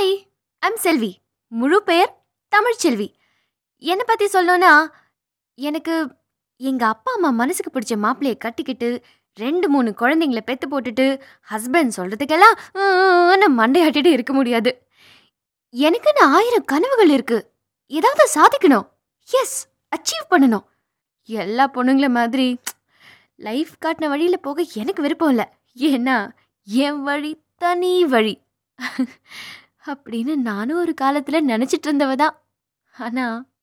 hi I'm செல்வி முழு பெயர் தமிழ்ச்செல்வி என்னை பற்றி சொல்லணும்னா எனக்கு எங்கள் அப்பா அம்மா மனசுக்கு பிடிச்ச மாப்பிள்ளையை கட்டிக்கிட்டு ரெண்டு மூணு குழந்தைங்கள பெற்று போட்டுட்டு ஹஸ்பண்ட் சொல்கிறதுக்கெல்லாம் நான் மண்டையாட்டிட்டு இருக்க முடியாது எனக்குன்னு ஆயிரம் கனவுகள் இருக்கு ஏதாவது சாதிக்கணும் எஸ் அச்சீவ் பண்ணணும் எல்லா பொண்ணுங்கள மாதிரி லைஃப் காட்டின வழியில் போக எனக்கு விருப்பம் இல்லை ஏன்னா என் வழி தனி வழி அப்படின்னு நானும் ஒரு காலத்தில் நினச்சிட்டு இருந்தவ தான் ஆனால்